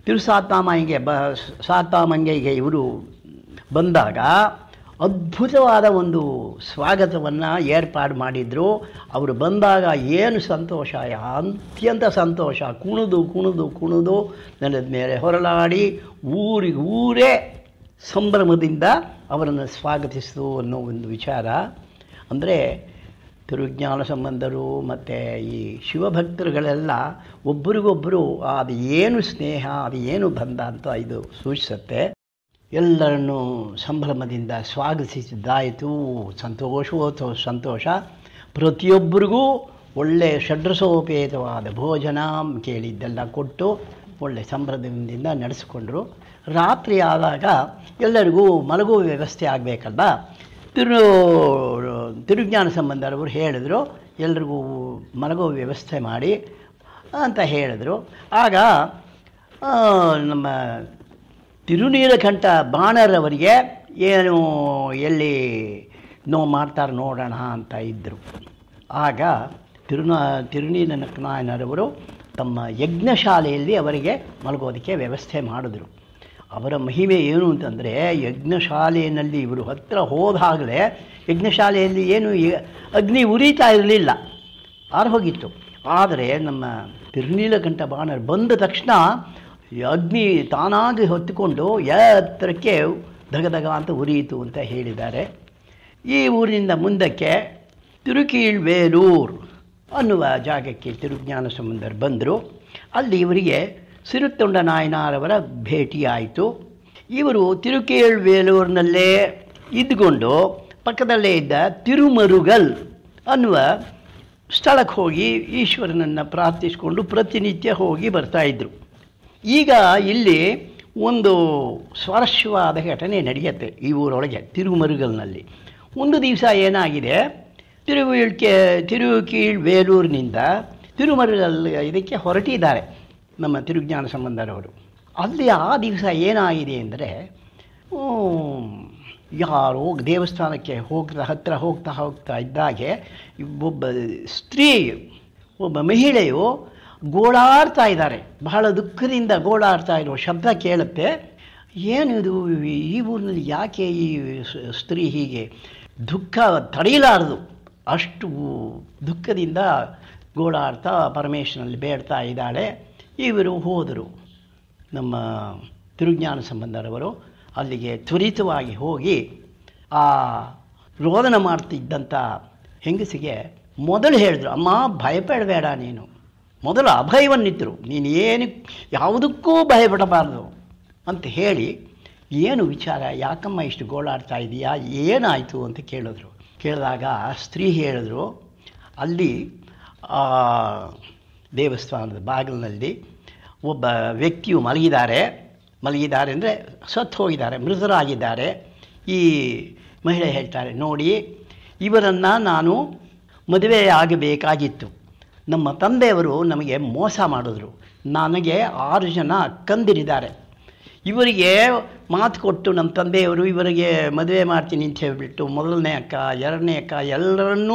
ತಿರುಸಾತಾಮಂಗೆ ಬ ಸಾತಾಮಂಗೆಗೆ ಇವರು ಬಂದಾಗ ಅದ್ಭುತವಾದ ಒಂದು ಸ್ವಾಗತವನ್ನು ಏರ್ಪಾಡು ಮಾಡಿದರು ಅವರು ಬಂದಾಗ ಏನು ಸಂತೋಷ ಅತ್ಯಂತ ಸಂತೋಷ ಕುಣಿದು ಕುಣಿದು ಕುಣಿದು ನೆಲದ ಮೇಲೆ ಹೊರಳಾಡಿ ಊರಿಗೆ ಊರೇ ಸಂಭ್ರಮದಿಂದ ಅವರನ್ನು ಸ್ವಾಗತಿಸಿತು ಅನ್ನೋ ಒಂದು ವಿಚಾರ ಅಂದರೆ ತಿರುಜ್ಞಾನ ಸಂಬಂಧರು ಮತ್ತು ಈ ಶಿವಭಕ್ತರುಗಳೆಲ್ಲ ಒಬ್ಬರಿಗೊಬ್ಬರು ಅದು ಏನು ಸ್ನೇಹ ಅದು ಏನು ಬಂಧ ಅಂತ ಇದು ಸೂಚಿಸುತ್ತೆ ಎಲ್ಲರನ್ನು ಸಂಭ್ರಮದಿಂದ ಸ್ವಾಗತಿಸಿದ್ದಾಯಿತು ಸಂತೋಷವೋ ಸಂತೋಷ ಪ್ರತಿಯೊಬ್ಬರಿಗೂ ಒಳ್ಳೆ ಷಡ್ರಸೋಪೇತವಾದ ಭೋಜನ ಕೇಳಿದ್ದೆಲ್ಲ ಕೊಟ್ಟು ಒಳ್ಳೆ ಸಂಭ್ರಮದಿಂದ ನಡೆಸಿಕೊಂಡ್ರು ರಾತ್ರಿ ಆದಾಗ ಎಲ್ಲರಿಗೂ ಮಲಗುವ ವ್ಯವಸ್ಥೆ ಆಗಬೇಕಲ್ಲ ತಿರು ತಿರುಜ್ಞಾನ ಸಂಬಂಧರವರು ಹೇಳಿದ್ರು ಎಲ್ರಿಗೂ ಮಲಗುವ ವ್ಯವಸ್ಥೆ ಮಾಡಿ ಅಂತ ಹೇಳಿದ್ರು ಆಗ ಆ, ನಮ್ಮ ತಿರುನೀಲಕಂಠ ಬಾಣರವರಿಗೆ ಏನು ಎಲ್ಲಿ ನೋ ಮಾಡ್ತಾರೆ ನೋಡೋಣ ಅಂತ ಇದ್ದರು ಆಗ ತಿರುನ ತಿರುನೀಲನಾಯನರವರು ತಮ್ಮ ಯಜ್ಞಶಾಲೆಯಲ್ಲಿ ಅವರಿಗೆ ಮಲಗೋದಕ್ಕೆ ವ್ಯವಸ್ಥೆ ಮಾಡಿದ್ರು ಅವರ ಮಹಿಮೆ ಏನು ಅಂತಂದರೆ ಯಜ್ಞಶಾಲೆಯಲ್ಲಿ ಇವರು ಹತ್ತಿರ ಹೋದಾಗಲೇ ಯಜ್ಞಶಾಲೆಯಲ್ಲಿ ಏನು ಯ- ಅಗ್ನಿ ಉರಿತಾ ಇರಲಿಲ್ಲ ಆರೋಗಿತ್ತು ಆದರೆ ನಮ್ಮ ತಿರುನೀಲಕಂಠ ಬಾಣರು ಬಂದ ತಕ್ಷಣ ಈ ಅಗ್ನಿ ತಾನಾಗಿ ಹೊತ್ತುಕೊಂಡು ಎತ್ತರಕ್ಕೆ ಧಗಧಗ ಅಂತ ಉರಿಯಿತು ಅಂತ ಹೇಳಿದ್ದಾರೆ ಈ ಊರಿನಿಂದ ಮುಂದಕ್ಕೆ ತಿರುಕೀಳ್ವೇಲೂರ್ ಅನ್ನುವ ಜಾಗಕ್ಕೆ ತಿರುಜ್ಞಾನ ಸಂಬಂಧರು ಬಂದರು ಅಲ್ಲಿ ಇವರಿಗೆ ಸಿರುತ್ತೊಂಡ ನಾಯನಾರವರ ಭೇಟಿಯಾಯಿತು ಇವರು ತಿರುಕೇಳ್ವೇಲೂರಿನಲ್ಲೇ ಇದ್ದುಕೊಂಡು ಪಕ್ಕದಲ್ಲೇ ಇದ್ದ ತಿರುಮರುಗಲ್ ಅನ್ನುವ ಸ್ಥಳಕ್ಕೆ ಹೋಗಿ ಈಶ್ವರನನ್ನು ಪ್ರಾರ್ಥಿಸಿಕೊಂಡು ಪ್ರತಿನಿತ್ಯ ಹೋಗಿ ಬರ್ತಾಯಿದ್ರು ಈಗ ಇಲ್ಲಿ ಒಂದು ಸ್ವಾರಸ್ಯವಾದ ಘಟನೆ ನಡೆಯುತ್ತೆ ಈ ಊರೊಳಗೆ ತಿರುಮರುಗಲ್ನಲ್ಲಿ ಒಂದು ದಿವಸ ಏನಾಗಿದೆ ತಿರುವಿಳ್ಕೆ ತಿರುಕೀಳ್ ಬೇಲೂರಿನಿಂದ ತಿರುಮರುಗಲ್ ಇದಕ್ಕೆ ಹೊರಟಿದ್ದಾರೆ ನಮ್ಮ ತಿರುಜ್ಞಾನ ಸಂಬಂಧರವರು ಅಲ್ಲಿ ಆ ದಿವಸ ಏನಾಗಿದೆ ಅಂದರೆ ಯಾರೋ ದೇವಸ್ಥಾನಕ್ಕೆ ಹೋಗ್ತಾ ಹತ್ತಿರ ಹೋಗ್ತಾ ಹೋಗ್ತಾ ಇದ್ದಾಗೆ ಒಬ್ಬ ಸ್ತ್ರೀ ಒಬ್ಬ ಮಹಿಳೆಯು ಗೋಳಾಡ್ತಾ ಇದ್ದಾರೆ ಬಹಳ ದುಃಖದಿಂದ ಗೋಳಾಡ್ತಾ ಇರೋ ಶಬ್ದ ಕೇಳುತ್ತೆ ಏನಿದು ಈ ಊರಿನಲ್ಲಿ ಯಾಕೆ ಈ ಸ್- ಸ್ತ್ರೀ ಹೀಗೆ ದುಃಖ ತಡೆಯಲಾರದು ಅಷ್ಟು ದುಃಖದಿಂದ ಗೋಳಾಡ್ತಾ ಪರಮೇಶ್ವರಲ್ಲಿ ಬೇಡ್ತಾ ಇದ್ದಾಳೆ ಇವರು ಹೋದರು ನಮ್ಮ ತಿರುಜ್ಞಾನ ಸಂಬಂಧರವರು ಅಲ್ಲಿಗೆ ತ್ವರಿತವಾಗಿ ಹೋಗಿ ಆ ರೋದನ ಮಾಡ್ತಿದ್ದಂಥ ಹೆಂಗಸಿಗೆ ಮೊದಲು ಹೇಳಿದ್ರು ಅಮ್ಮ ಭಯಪಡಬೇಡ ನೀನು ಮೊದಲು ಅಭಯವನ್ನಿತ್ತರು ನೀನು ಏನು ಯಾವುದಕ್ಕೂ ಭಯಪಡಬಾರ್ದು ಅಂತ ಹೇಳಿ ಏನು ವಿಚಾರ ಯಾಕಮ್ಮ ಇಷ್ಟು ಗೋಳಾಡ್ತಾ ಇದೆಯಾ ಏನಾಯಿತು ಅಂತ ಕೇಳಿದ್ರು ಕೇಳಿದಾಗ ಆ ಸ್ತ್ರೀ ಹೇಳಿದ್ರು ಅಲ್ಲಿ ಆ ದೇವಸ್ಥಾನದ ಬಾಗಿಲಿನಲ್ಲಿ ಒಬ್ಬ ವ್ಯಕ್ತಿಯು ಮಲಗಿದ್ದಾರೆ ಮಲಗಿದ್ದಾರೆ ಅಂದರೆ ಸತ್ತು ಹೋಗಿದ್ದಾರೆ ಮೃತರಾಗಿದ್ದಾರೆ ಈ ಮಹಿಳೆ ಹೇಳ್ತಾರೆ ನೋಡಿ ಇವರನ್ನು ನಾನು ಮದುವೆ ಆಗಬೇಕಾಗಿತ್ತು ನಮ್ಮ ತಂದೆಯವರು ನಮಗೆ ಮೋಸ ಮಾಡಿದ್ರು ನನಗೆ ಆರು ಜನ ಅಕ್ಕಂದಿರಿದ್ದಾರೆ ಇವರಿಗೆ ಮಾತು ಕೊಟ್ಟು ನಮ್ಮ ತಂದೆಯವರು ಇವರಿಗೆ ಮದುವೆ ಮಾಡ್ತೀನಿ ಅಂತ ಹೇಳಿಬಿಟ್ಟು ಮೊದಲನೇ ಅಕ್ಕ ಎರಡನೇ ಅಕ್ಕ ಎಲ್ಲರನ್ನೂ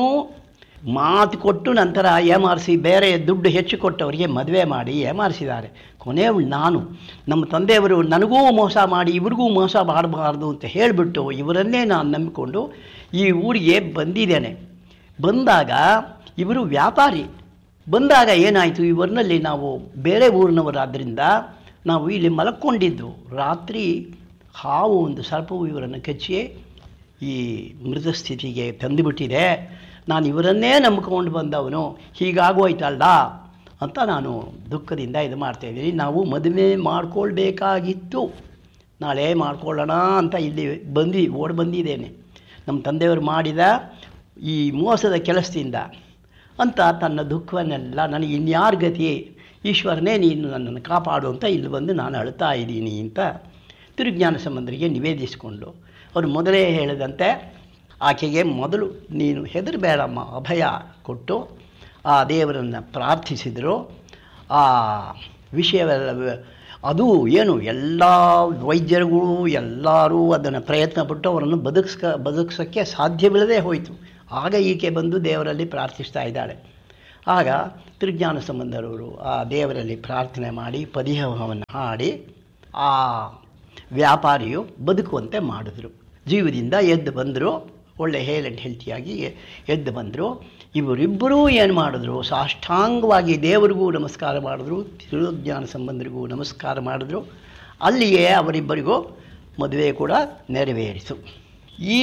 ಮಾತು ಕೊಟ್ಟು ನಂತರ ಏಮಾರಿಸಿ ಬೇರೆ ದುಡ್ಡು ಹೆಚ್ಚು ಕೊಟ್ಟವರಿಗೆ ಮದುವೆ ಮಾಡಿ ಏಮಾರಿಸಿದ್ದಾರೆ ಕೊನೆಯವು ನಾನು ನಮ್ಮ ತಂದೆಯವರು ನನಗೂ ಮೋಸ ಮಾಡಿ ಇವ್ರಿಗೂ ಮೋಸ ಮಾಡಬಾರ್ದು ಅಂತ ಹೇಳಿಬಿಟ್ಟು ಇವರನ್ನೇ ನಾನು ನಂಬಿಕೊಂಡು ಈ ಊರಿಗೆ ಬಂದಿದ್ದೇನೆ ಬಂದಾಗ ಇವರು ವ್ಯಾಪಾರಿ ಬಂದಾಗ ಏನಾಯಿತು ಇವರಿನಲ್ಲಿ ನಾವು ಬೇರೆ ಊರಿನವರಾದ್ದರಿಂದ ನಾವು ಇಲ್ಲಿ ಮಲಕ್ಕೊಂಡಿದ್ದು ರಾತ್ರಿ ಹಾವು ಒಂದು ಸರ್ಪವು ಇವರನ್ನು ಕಚ್ಚಿ ಈ ಮೃತ ಸ್ಥಿತಿಗೆ ತಂದುಬಿಟ್ಟಿದೆ ನಾನು ಇವರನ್ನೇ ನಂಬ್ಕೊಂಡು ಬಂದವನು ಹೀಗಾಗೋಯ್ತಲ್ಲ ಅಂತ ನಾನು ದುಃಖದಿಂದ ಇದು ಮಾಡ್ತಾಯಿದ್ದೀನಿ ನಾವು ಮದುವೆ ಮಾಡ್ಕೊಳ್ಬೇಕಾಗಿತ್ತು ನಾಳೆ ಮಾಡ್ಕೊಳ್ಳೋಣ ಅಂತ ಇಲ್ಲಿ ಬಂದು ಓಡಿ ಬಂದಿದ್ದೇನೆ ನಮ್ಮ ತಂದೆಯವರು ಮಾಡಿದ ಈ ಮೋಸದ ಕೆಲಸದಿಂದ ಅಂತ ತನ್ನ ದುಃಖವನ್ನೆಲ್ಲ ನನಗೆ ಇನ್ಯಾರ ಗತಿ ಈಶ್ವರನೇ ನೀನು ನನ್ನನ್ನು ಕಾಪಾಡು ಅಂತ ಇಲ್ಲಿ ಬಂದು ನಾನು ಅಳ್ತಾ ಇದ್ದೀನಿ ಅಂತ ತಿರುಜ್ಞಾನ ಸಂಬಂಧರಿಗೆ ನಿವೇದಿಸಿಕೊಂಡು ಅವರು ಮೊದಲೇ ಹೇಳಿದಂತೆ ಆಕೆಗೆ ಮೊದಲು ನೀನು ಹೆದರಬೇಡಮ್ಮ ಅಭಯ ಕೊಟ್ಟು ಆ ದೇವರನ್ನು ಪ್ರಾರ್ಥಿಸಿದರು ಆ ವಿಷಯವೆಲ್ಲ ಅದು ಏನು ಎಲ್ಲ ವೈದ್ಯರುಗಳು ಎಲ್ಲರೂ ಅದನ್ನು ಪ್ರಯತ್ನ ಪಟ್ಟು ಅವರನ್ನು ಬದುಕಿಸ್ಕ ಬದುಕಿಸೋಕ್ಕೆ ಸಾಧ್ಯವಿಲ್ಲದೆ ಹೋಯಿತು ಆಗ ಈಕೆ ಬಂದು ದೇವರಲ್ಲಿ ಪ್ರಾರ್ಥಿಸ್ತಾ ಇದ್ದಾಳೆ ಆಗ ತಿರುಜ್ಞಾನ ಸಂಬಂಧರವರು ಆ ದೇವರಲ್ಲಿ ಪ್ರಾರ್ಥನೆ ಮಾಡಿ ಪದಿಹವನ್ನು ಹಾಡಿ ಆ ವ್ಯಾಪಾರಿಯು ಬದುಕುವಂತೆ ಮಾಡಿದ್ರು ಜೀವದಿಂದ ಎದ್ದು ಬಂದರು ಒಳ್ಳೆ ಹೇಲ್ ಆ್ಯಂಡ್ ಹೆಲ್ತಿಯಾಗಿ ಎದ್ದು ಬಂದರು ಇವರಿಬ್ಬರೂ ಏನು ಮಾಡಿದ್ರು ಸಾಷ್ಟಾಂಗವಾಗಿ ದೇವರಿಗೂ ನಮಸ್ಕಾರ ಮಾಡಿದ್ರು ತಿರುಜ್ಞಾನ ಸಂಬಂಧರಿಗೂ ನಮಸ್ಕಾರ ಮಾಡಿದ್ರು ಅಲ್ಲಿಯೇ ಅವರಿಬ್ಬರಿಗೂ ಮದುವೆ ಕೂಡ ನೆರವೇರಿತು ಈ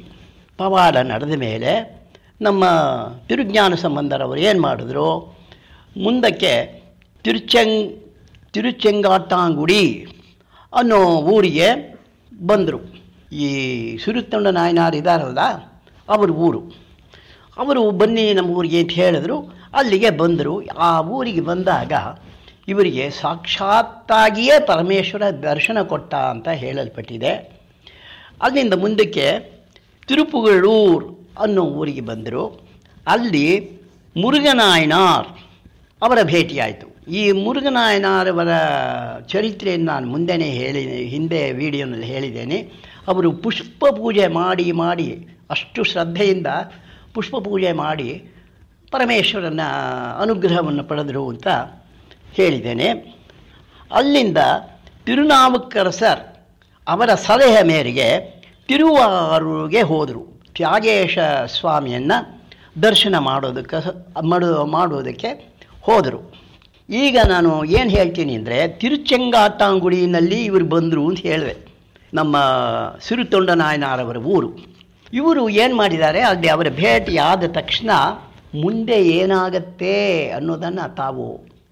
ಪವಾಡ ನಡೆದ ಮೇಲೆ ನಮ್ಮ ತಿರುಜ್ಞಾನ ಸಂಬಂಧರವರು ಏನು ಮಾಡಿದ್ರು ಮುಂದಕ್ಕೆ ತಿರುಚೆಂಗ್ ತಿರುಚೆಂಗಾಟಾಂಗುಡಿ ಅನ್ನೋ ಊರಿಗೆ ಬಂದರು ಈ ಸುರುತ್ತೊಂಡ ನಾಯನಾರು ಇದ್ದಾರಲ್ಲ ಅವ್ರ ಊರು ಅವರು ಬನ್ನಿ ನಮ್ಮ ಊರಿಗೆ ಅಂತ ಹೇಳಿದ್ರು ಅಲ್ಲಿಗೆ ಬಂದರು ಆ ಊರಿಗೆ ಬಂದಾಗ ಇವರಿಗೆ ಸಾಕ್ಷಾತ್ತಾಗಿಯೇ ಪರಮೇಶ್ವರ ದರ್ಶನ ಕೊಟ್ಟ ಅಂತ ಹೇಳಲ್ಪಟ್ಟಿದೆ ಅಲ್ಲಿಂದ ಮುಂದಕ್ಕೆ ತಿರುಪುಗಳೂರು ಅನ್ನೋ ಊರಿಗೆ ಬಂದರು ಅಲ್ಲಿ ಮುರುಗನಾಯನಾರ್ ಅವರ ಭೇಟಿಯಾಯಿತು ಈ ಮುರುಗನಾಯನಾರವರ ಚರಿತ್ರೆಯನ್ನು ನಾನು ಮುಂದೆನೇ ಹೇಳಿ ಹಿಂದೆ ವಿಡಿಯೋನಲ್ಲಿ ಹೇಳಿದ್ದೇನೆ ಅವರು ಪುಷ್ಪ ಪೂಜೆ ಮಾಡಿ ಮಾಡಿ ಅಷ್ಟು ಶ್ರದ್ಧೆಯಿಂದ ಪುಷ್ಪ ಪೂಜೆ ಮಾಡಿ ಪರಮೇಶ್ವರನ ಅನುಗ್ರಹವನ್ನು ಪಡೆದರು ಅಂತ ಹೇಳಿದ್ದೇನೆ ಅಲ್ಲಿಂದ ತಿರುನಾವುಕ್ಕರಸರ್ ಅವರ ಸಲಹೆ ಮೇರೆಗೆ ತಿರುವಾರೂರಿಗೆ ಹೋದರು ತ್ಯಾಗೇಶ ಸ್ವಾಮಿಯನ್ನು ದರ್ಶನ ಮಾಡೋದಕ್ಕೆ ಮಾಡು ಮಾಡೋದಕ್ಕೆ ಹೋದರು ಈಗ ನಾನು ಏನು ಹೇಳ್ತೀನಿ ಅಂದರೆ ತಿರುಚೆಂಗಾಟಾಂಗುಡಿನಲ್ಲಿ ಇವರು ಬಂದರು ಅಂತ ಹೇಳಿದೆ ನಮ್ಮ ಸಿರುತೊಂಡ ನಾಯನಾರವರ ಊರು ಇವರು ಏನು ಮಾಡಿದ್ದಾರೆ ಅಲ್ಲಿ ಅವರ ಭೇಟಿ ಆದ ತಕ್ಷಣ ಮುಂದೆ ಏನಾಗತ್ತೆ ಅನ್ನೋದನ್ನು ತಾವು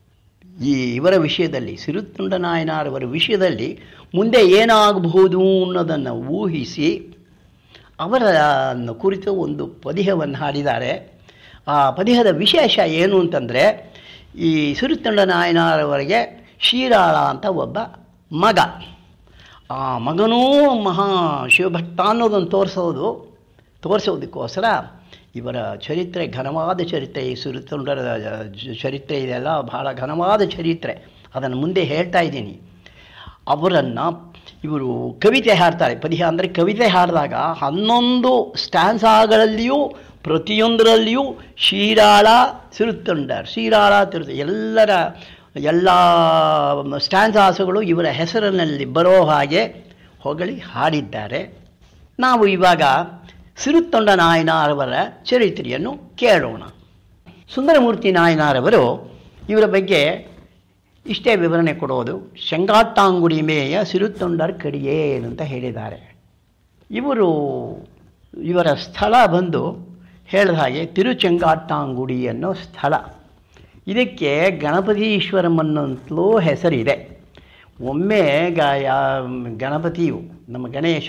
ಈ ಇವರ ವಿಷಯದಲ್ಲಿ ಸಿರುತುಂಡ ನಾಯನಾರವರ ವಿಷಯದಲ್ಲಿ ಮುಂದೆ ಏನಾಗಬಹುದು ಅನ್ನೋದನ್ನು ಊಹಿಸಿ ಅವರ ಕುರಿತು ಒಂದು ಪದಿಹವನ್ನು ಹಾಡಿದ್ದಾರೆ ಆ ಪದಿಹದ ವಿಶೇಷ ಏನು ಅಂತಂದರೆ ಈ ಸಿರುತುಂಡ ನಾಯನಾರವರಿಗೆ ಶೀರಾಳ ಅಂತ ಒಬ್ಬ ಮಗ ಆ ಮಗನೂ ಮಹಾ ಶಿವಭಕ್ತ ಅನ್ನೋದನ್ನು ತೋರಿಸೋದು ತೋರಿಸೋದಕ್ಕೋಸ್ಕರ ಇವರ ಚರಿತ್ರೆ ಘನವಾದ ಚರಿತ್ರೆ ಈ ಸುರುತುಂಡರ ಚರಿತ್ರೆ ಇದೆಲ್ಲ ಬಹಳ ಘನವಾದ ಚರಿತ್ರೆ ಅದನ್ನು ಮುಂದೆ ಹೇಳ್ತಾ ಇದ್ದೀನಿ ಅವರನ್ನು ಇವರು ಕವಿತೆ ಹಾಡ್ತಾರೆ ಪದಿಹ ಅಂದರೆ ಕವಿತೆ ಹಾಡಿದಾಗ ಹನ್ನೊಂದು ಸ್ಟ್ಯಾನ್ಸಾಗಳಲ್ಲಿಯೂ ಪ್ರತಿಯೊಂದರಲ್ಲಿಯೂ ಶೀರಾಳ ಸಿರುತ್ತುಂಡರ್ ಶೀರಾಳ ತಿರುತ ಎಲ್ಲರ ಎಲ್ಲ ಸ್ಟ್ಯಾನ್ಸಾಸುಗಳು ಇವರ ಹೆಸರಿನಲ್ಲಿ ಬರೋ ಹಾಗೆ ಹೊಗಳಿ ಹಾಡಿದ್ದಾರೆ ನಾವು ಇವಾಗ ಸಿರುತ್ತೊಂಡ ನಾಯನಾರವರ ಚರಿತ್ರೆಯನ್ನು ಕೇಳೋಣ ಸುಂದರಮೂರ್ತಿ ನಾಯನಾರವರು ಇವರ ಬಗ್ಗೆ ಇಷ್ಟೇ ವಿವರಣೆ ಕೊಡೋದು ಶಂಗಾಟಾಂಗುಡಿ ಮೇಯ ಸಿರುತ್ತೊಂಡರ್ ಕಡಿಯೇನು ಅಂತ ಹೇಳಿದ್ದಾರೆ ಇವರು ಇವರ ಸ್ಥಳ ಬಂದು ಹೇಳಿದ ಹಾಗೆ ತಿರುಚೆಂಗಾಟಾಂಗುಡಿ ಅನ್ನೋ ಸ್ಥಳ ಇದಕ್ಕೆ ಗಣಪತೀಶ್ವರಂ ಅನ್ನೋಂತಲೂ ಹೆಸರಿದೆ ಒಮ್ಮೆ ಗ ಯಾ- ಗಣಪತಿಯು ನಮ್ಮ ಗಣೇಶ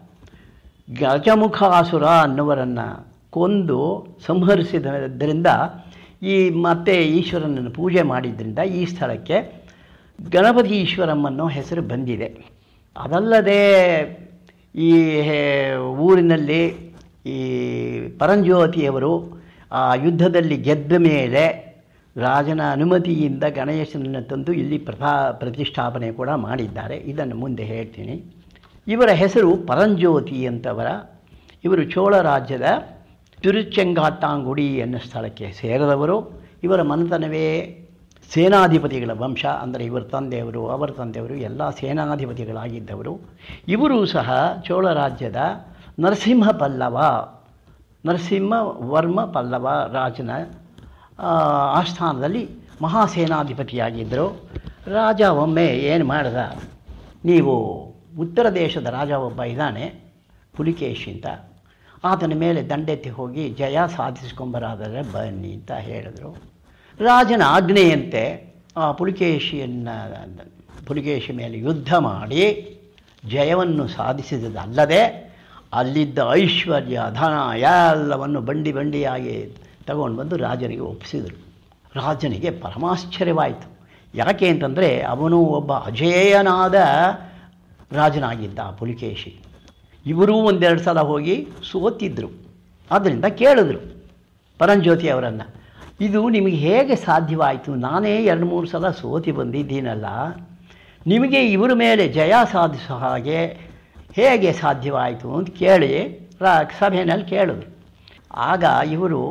ಗಜಮುಖಾಸುರ ಅನ್ನುವರನ್ನು ಕೊಂದು ಸಂಹರಿಸಿದ್ದರಿಂದ ಈ ಮತ್ತೆ ಈಶ್ವರನನ್ನು ಪೂಜೆ ಮಾಡಿದ್ದರಿಂದ ಈ ಸ್ಥಳಕ್ಕೆ ಗಣಪತಿ ಈಶ್ವರಂ ಅನ್ನೋ ಹೆಸರು ಬಂದಿದೆ ಅದಲ್ಲದೆ ಈ ಹೇ- ಊರಿನಲ್ಲಿ ಈ ಪರಂಜ್ಯೋತಿಯವರು ಆ ಯುದ್ಧದಲ್ಲಿ ಗೆದ್ದ ಮೇಲೆ ರಾಜನ ಅನುಮತಿಯಿಂದ ಗಣೇಶನನ್ನು ತಂದು ಇಲ್ಲಿ ಪ್ರಥಾ ಪ್ರತಿಷ್ಠಾಪನೆ ಕೂಡ ಮಾಡಿದ್ದಾರೆ ಇದನ್ನು ಮುಂದೆ ಹೇಳ್ತೀನಿ ಇವರ ಹೆಸರು ಪರಂಜ್ಯೋತಿ ಅಂತವರ ಇವರು ಚೋಳ ರಾಜ್ಯದ ತಿರುಚೆಂಗಾಟಾಂಗುಡಿ ಅನ್ನೋ ಸ್ಥಳಕ್ಕೆ ಸೇರಿದವರು ಇವರ ಮನೆತನವೇ ಸೇನಾಧಿಪತಿಗಳ ವಂಶ ಅಂದರೆ ಇವರ ತಂದೆಯವರು ಅವರ ತಂದೆಯವರು ಎಲ್ಲ ಸೇನಾಧಿಪತಿಗಳಾಗಿದ್ದವರು ಇವರು ಸಹ ಚೋಳ ರಾಜ್ಯದ ನರಸಿಂಹ ಪಲ್ಲವ ನರಸಿಂಹ ವರ್ಮ ಪಲ್ಲವ ರಾಜನ ಆ, ಆಸ್ಥಾನದಲ್ಲಿ ಮಹಾಸೇನಾಧಿಪತಿಯಾಗಿದ್ದರು ರಾಜ ಒಮ್ಮೆ ಏನು ಮಾಡ್ದ ನೀವು ಉತ್ತರ ದೇಶದ ರಾಜ ಒಬ್ಬ ಇದ್ದಾನೆ ಪುಲಿಕೇಶಿ ಅಂತ ಆತನ ಮೇಲೆ ದಂಡೆತ್ತಿ ಹೋಗಿ ಜಯ ಸಾಧಿಸ್ಕೊಂಬರಾದರೆ ಬನ್ನಿ ಅಂತ ಹೇಳಿದರು ರಾಜನ ಆಜ್ಞೆಯಂತೆ ಆ ಪುಲಿಕೇಶಿಯನ್ನು ಪುಲಿಕೇಶಿ ಮೇಲೆ ಯುದ್ಧ ಮಾಡಿ ಜಯವನ್ನು ಸಾಧಿಸಿದಲ್ಲದೆ ಅಲ್ಲಿದ್ದ ಐಶ್ವರ್ಯ ಧನ ಎಲ್ಲವನ್ನು ಬಂಡಿ ಬಂಡಿಯಾಗಿ ತಗೊಂಡು ಬಂದು ರಾಜನಿಗೆ ಒಪ್ಪಿಸಿದರು ರಾಜನಿಗೆ ಪರಮಾಶ್ಚರ್ಯವಾಯಿತು ಯಾಕೆ ಅಂತಂದರೆ ಅವನು ಒಬ್ಬ ಅಜೇಯನಾದ ರಾಜನಾಗಿದ್ದ ಆ ಪುಲಿಕೇಶಿ ಇವರೂ ಒಂದೆರಡು ಸಲ ಹೋಗಿ ಸೋತಿದ್ದರು ಆದ್ದರಿಂದ ಕೇಳಿದ್ರು ಪರಂಜ್ಯೋತಿ ಅವರನ್ನು ಇದು ನಿಮಗೆ ಹೇಗೆ ಸಾಧ್ಯವಾಯಿತು ನಾನೇ ಎರಡು ಮೂರು ಸಲ ಸೋತಿ ಬಂದಿದ್ದೀನಲ್ಲ ನಿಮಗೆ ಇವರ ಮೇಲೆ ಜಯ ಸಾಧಿಸೋ ಹಾಗೆ ಹೇಗೆ ಸಾಧ್ಯವಾಯಿತು ಅಂತ ಕೇಳಿ ರಾ ಸಭೆಯಲ್ಲಿ ಕೇಳಿದ್ರು ಆಗ ಇವರು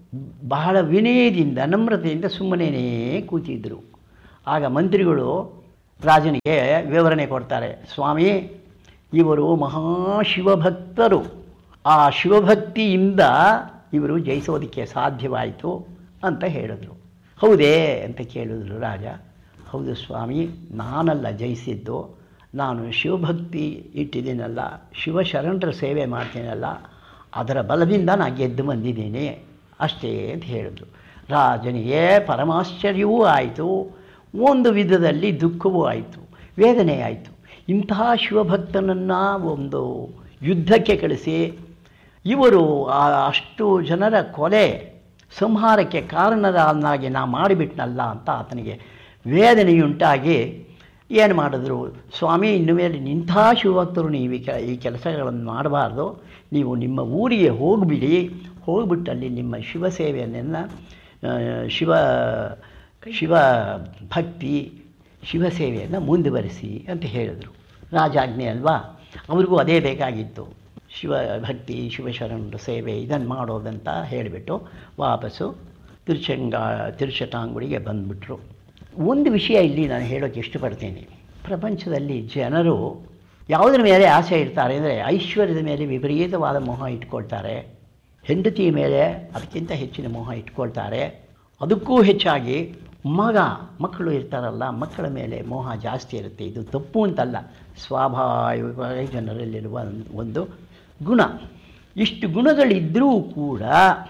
ಬಹಳ ವಿನಯದಿಂದ ನಮ್ರತೆಯಿಂದ ಸುಮ್ಮನೇ ಕೂತಿದ್ದರು ಆಗ ಮಂತ್ರಿಗಳು ರಾಜನಿಗೆ ವಿವರಣೆ ಕೊಡ್ತಾರೆ ಸ್ವಾಮಿ ಇವರು ಮಹಾಶಿವಭಕ್ತರು ಆ ಶಿವಭಕ್ತಿಯಿಂದ ಇವರು ಜಯಿಸೋದಕ್ಕೆ ಸಾಧ್ಯವಾಯಿತು ಅಂತ ಹೇಳಿದ್ರು ಹೌದೇ ಅಂತ ಕೇಳಿದ್ರು ರಾಜ ಹೌದು ಸ್ವಾಮಿ ನಾನಲ್ಲ ಜಯಿಸಿದ್ದು ನಾನು ಶಿವಭಕ್ತಿ ಇಟ್ಟಿದ್ದೀನಲ್ಲ ಶಿವಶರಣರ ಸೇವೆ ಮಾಡ್ತೀನಲ್ಲ ಅದರ ಬಲದಿಂದ ನಾನು ಗೆದ್ದು ಬಂದಿದ್ದೀನಿ ಅಷ್ಟೇ ಅಂತ ಹೇಳಿದ್ರು ರಾಜನಿಗೆ ಪರಮಾಶ್ಚರ್ಯವೂ ಆಯಿತು ಒಂದು ವಿಧದಲ್ಲಿ ದುಃಖವೂ ಆಯಿತು ವೇದನೆ ಆಯಿತು ಇಂತಹ ಶಿವಭಕ್ತನನ್ನು ಒಂದು ಯುದ್ಧಕ್ಕೆ ಕಳಿಸಿ ಇವರು ಆ ಅಷ್ಟು ಜನರ ಕೊಲೆ ಸಂಹಾರಕ್ಕೆ ಕಾರಣರನ್ನಾಗಿ ನಾ ಮಾಡಿಬಿಟ್ನಲ್ಲ ಅಂತ ಆತನಿಗೆ ವೇದನೆಯುಂಟಾಗಿ ಏನು ಮಾಡಿದ್ರು ಸ್ವಾಮಿ ಇನ್ನು ಮೇಲೆ ಇಂಥ ಶಿವಭಕ್ತರು ನೀವು ಈ ಕೆ ಈ ಕೆಲಸಗಳನ್ನು ಮಾಡಬಾರ್ದು ನೀವು ನಿಮ್ಮ ಊರಿಗೆ ಹೋಗಿಬಿಡಿ ಹೋಗ್ಬಿಟ್ಟು ಅಲ್ಲಿ ನಿಮ್ಮ ಶಿವ ಸೇವೆಯನ್ನೆಲ್ಲ ಆ, ಶಿವ ಶಿವ ಭಕ್ತಿ ಶಿವ ಸೇವೆಯನ್ನು ಮುಂದುವರಿಸಿ ಅಂತ ಹೇಳಿದರು ರಾಜಾಜ್ಞೆ ಅಲ್ವಾ ಅವ್ರಿಗೂ ಅದೇ ಬೇಕಾಗಿತ್ತು ಶಿವ ಭಕ್ತಿ ಶಿವಶರಣರ ಸೇವೆ ಇದನ್ನು ಮಾಡೋದಂತ ಹೇಳಿಬಿಟ್ಟು ವಾಪಸ್ಸು ತಿರುಚಂಗ ತಿರುಚಟಾಂಗುಡಿಗೆ ಬಂದುಬಿಟ್ರು ಒಂದು ವಿಷಯ ಇಲ್ಲಿ ನಾನು ಹೇಳೋಕ್ಕೆ ಇಷ್ಟಪಡ್ತೀನಿ ಪ್ರಪಂಚದಲ್ಲಿ ಜನರು ಯಾವುದರ ಮೇಲೆ ಆಸೆ ಇರ್ತಾರೆ ಅಂದರೆ ಐಶ್ವರ್ಯದ ಮೇಲೆ ವಿಪರೀತವಾದ ಮೋಹ ಇಟ್ಕೊಳ್ತಾರೆ ಹೆಂಡತಿಯ ಮೇಲೆ ಅದಕ್ಕಿಂತ ಹೆಚ್ಚಿನ ಮೋಹ ಇಟ್ಕೊಳ್ತಾರೆ ಅದಕ್ಕೂ ಹೆಚ್ಚಾಗಿ ಮಗ ಮಕ್ಕಳು ಇರ್ತಾರಲ್ಲ ಮಕ್ಕಳ ಮೇಲೆ ಮೋಹ ಜಾಸ್ತಿ ಇರುತ್ತೆ ಇದು ತಪ್ಪು ಅಂತಲ್ಲ ಸ್ವಾಭಾವಿಕವಾಗಿ ಜನರಲ್ಲಿರುವ ಒಂದು ಗುಣ ಇಷ್ಟು ಗುಣಗಳಿದ್ದರೂ ಕೂಡ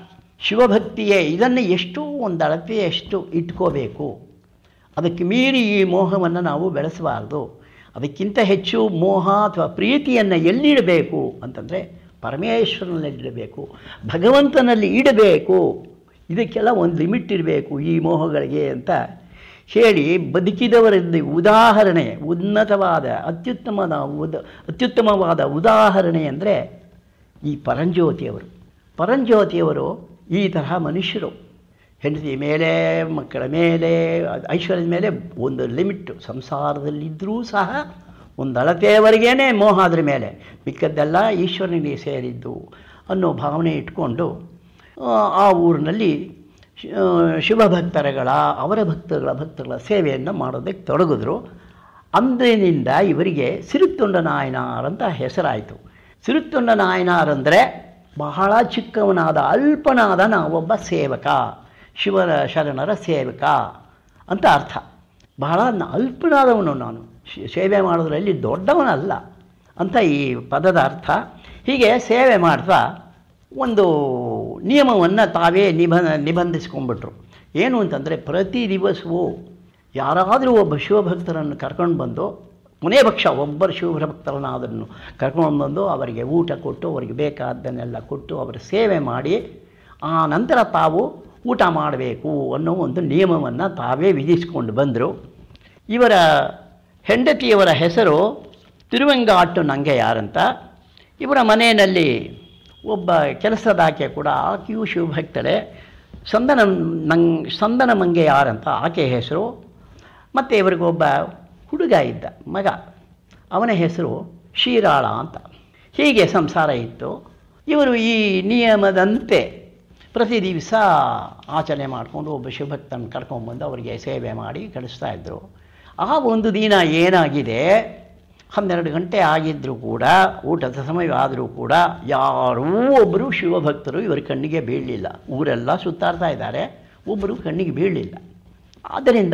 ಶಿವಭಕ್ತಿಯೇ ಇದನ್ನು ಎಷ್ಟೋ ಒಂದು ಅಳತೆಯಷ್ಟು ಇಟ್ಕೋಬೇಕು ಅದಕ್ಕೆ ಮೀರಿ ಈ ಮೋಹವನ್ನು ನಾವು ಬೆಳೆಸಬಾರ್ದು ಅದಕ್ಕಿಂತ ಹೆಚ್ಚು ಮೋಹ ಅಥವಾ ಪ್ರೀತಿಯನ್ನು ಎಲ್ಲಿಡಬೇಕು ಅಂತಂದರೆ ಪರಮೇಶ್ವರನಲ್ಲಿಡಬೇಕು ಭಗವಂತನಲ್ಲಿ ಇಡಬೇಕು ಇದಕ್ಕೆಲ್ಲ ಒಂದು ಲಿಮಿಟ್ ಇರಬೇಕು ಈ ಮೋಹಗಳಿಗೆ ಅಂತ ಹೇಳಿ ಬದುಕಿದವರಿಂದ ಉದಾಹರಣೆ ಉನ್ನತವಾದ ಅತ್ಯುತ್ತಮದ ಉದ ಅತ್ಯುತ್ತಮವಾದ ಉದಾಹರಣೆ ಅಂದರೆ ಈ ಪರಂಜ್ಯೋತಿಯವರು ಪರಂಜ್ಯೋತಿಯವರು ಈ ತರಹ ಮನುಷ್ಯರು ಹೆಂಡತಿ ಮೇಲೆ ಮಕ್ಕಳ ಮೇಲೆ ಐಶ್ವರ್ಯದ ಮೇಲೆ ಒಂದು ಲಿಮಿಟ್ಟು ಸಂಸಾರದಲ್ಲಿದ್ದರೂ ಸಹ ಒಂದು ಅಳತೆಯವರೆಗೇ ಮೋಹ ಅದ್ರ ಮೇಲೆ ಮಿಕ್ಕದ್ದೆಲ್ಲ ಈಶ್ವರನಿಗೆ ಸೇರಿದ್ದು ಅನ್ನೋ ಭಾವನೆ ಇಟ್ಕೊಂಡು ಆ, ಆ ಊರಿನಲ್ಲಿ ಶಿ- ಆ, ಶಿವಭಕ್ತರುಗಳ ಅವರ ಭಕ್ತರುಗಳ ಭಕ್ತರುಗಳ ಸೇವೆಯನ್ನು ಮಾಡೋದಕ್ಕೆ ತೊಡಗಿದ್ರು ಅಂದಿನಿಂದ ಇವರಿಗೆ ಸಿರುತ್ತೊಂಡ ನಾಯನಾರ್ ಅಂತ ಹೆಸರಾಯಿತು ಸಿರುತ್ತೊಂಡ ನಾಯನಾರ್ ಅಂದರೆ ಬಹಳ ಚಿಕ್ಕವನಾದ ಅಲ್ಪನಾದ ನಾವೊಬ್ಬ ಸೇವಕ ಶಿವರ ಶರಣರ ಸೇವಕ ಅಂತ ಅರ್ಥ ಬಹಳ ನ- ಅಲ್ಪನಾದವನು ನಾನು ಶ್- ಸೇವೆ ಮಾಡೋದ್ರಲ್ಲಿ ದೊಡ್ಡವನಲ್ಲ ಅಂತ ಈ ಪದದ ಅರ್ಥ ಹೀಗೆ ಸೇವೆ ಮಾಡ್ತಾ ಒಂದು ನಿಯಮವನ್ನು ತಾವೇ ನಿಬ ನಿಬಂಧಿಸ್ಕೊಂಡ್ಬಿಟ್ರು ಏನು ಅಂತಂದರೆ ಪ್ರತಿ ದಿವಸವೂ ಯಾರಾದರೂ ಒಬ್ಬ ಶಿವಭಕ್ತರನ್ನು ಕರ್ಕೊಂಡು ಬಂದು ಕೊನೆ ಪಕ್ಷ ಒಬ್ಬರು ಶಿವಭಕ್ತರನ್ನಾದನ್ನು ಕರ್ಕೊಂಡು ಬಂದು ಅವರಿಗೆ ಊಟ ಕೊಟ್ಟು ಅವರಿಗೆ ಬೇಕಾದ್ದನ್ನೆಲ್ಲ ಕೊಟ್ಟು ಅವರ ಸೇವೆ ಮಾಡಿ ಆ ನಂತರ ತಾವು ಊಟ ಮಾಡಬೇಕು ಅನ್ನೋ ಒಂದು ನಿಯಮವನ್ನು ತಾವೇ ವಿಧಿಸಿಕೊಂಡು ಬಂದರು ಇವರ ಹೆಂಡತಿಯವರ ಹೆಸರು ತಿರುವೆಂಗಾಟು ನಂಗೆಯಾರಂತ ಇವರ ಮನೆಯಲ್ಲಿ ಒಬ್ಬ ಕೆಲಸದಾಕೆ ಕೂಡ ಆಕೆಯೂ ಶಿವಭಕ್ತಳೆ ಸಂದನ ನಂಗ್ ಸಂದನ ಮಂಗೆಯಾರಂತ ಆಕೆ ಹೆಸರು ಮತ್ತು ಇವರಿಗೊಬ್ಬ ಹುಡುಗ ಇದ್ದ ಮಗ ಅವನ ಹೆಸರು ಶೀರಾಳ ಅಂತ ಹೀಗೆ ಸಂಸಾರ ಇತ್ತು ಇವರು ಈ ನಿಯಮದಂತೆ ಪ್ರತಿ ದಿವಸ ಆಚರಣೆ ಮಾಡಿಕೊಂಡು ಒಬ್ಬ ಶಿವಭಕ್ತನ ಕರ್ಕೊಂಡ್ಬಂದು ಅವರಿಗೆ ಸೇವೆ ಮಾಡಿ ಕಳಿಸ್ತಾ ಇದ್ದರು ಆ ಒಂದು ದಿನ ಏನಾಗಿದೆ ಹನ್ನೆರಡು ಗಂಟೆ ಆಗಿದ್ದರೂ ಕೂಡ ಊಟದ ಸಮಯವಾದರೂ ಕೂಡ ಯಾರೂ ಒಬ್ಬರು ಶಿವಭಕ್ತರು ಇವರ ಕಣ್ಣಿಗೆ ಬೀಳಲಿಲ್ಲ ಊರೆಲ್ಲ ಸುತ್ತಾಡ್ತಾ ಇದ್ದಾರೆ ಒಬ್ಬರು ಕಣ್ಣಿಗೆ ಬೀಳಲಿಲ್ಲ ಆದ್ದರಿಂದ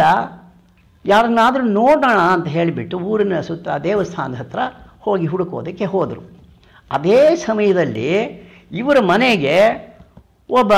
ಯಾರನ್ನಾದರೂ ನೋಡೋಣ ಅಂತ ಹೇಳಿಬಿಟ್ಟು ಊರಿನ ಸುತ್ತ ದೇವಸ್ಥಾನದ ಹತ್ರ ಹೋಗಿ ಹುಡುಕೋದಕ್ಕೆ ಹೋದರು ಅದೇ ಸಮಯದಲ್ಲಿ ಇವರ ಮನೆಗೆ ಒಬ್ಬ